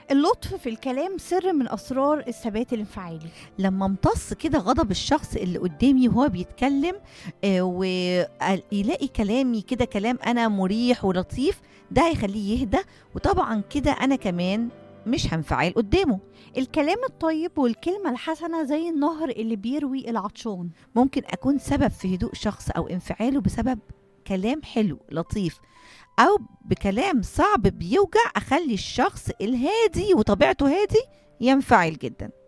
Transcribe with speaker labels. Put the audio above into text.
Speaker 1: اللطف في الكلام سر من اسرار الثبات الانفعالي
Speaker 2: لما امتص كده غضب الشخص اللي قدامي وهو بيتكلم آه، ويلاقي كلامي كده كلام انا مريح ولطيف ده هيخليه يهدى وطبعا كده انا كمان مش هنفعل قدامه
Speaker 1: الكلام الطيب والكلمه الحسنه زي النهر اللي بيروي العطشان
Speaker 2: ممكن اكون سبب في هدوء شخص او انفعاله بسبب كلام حلو لطيف او بكلام صعب بيوجع اخلي الشخص الهادي وطبيعته هادي ينفعل جدا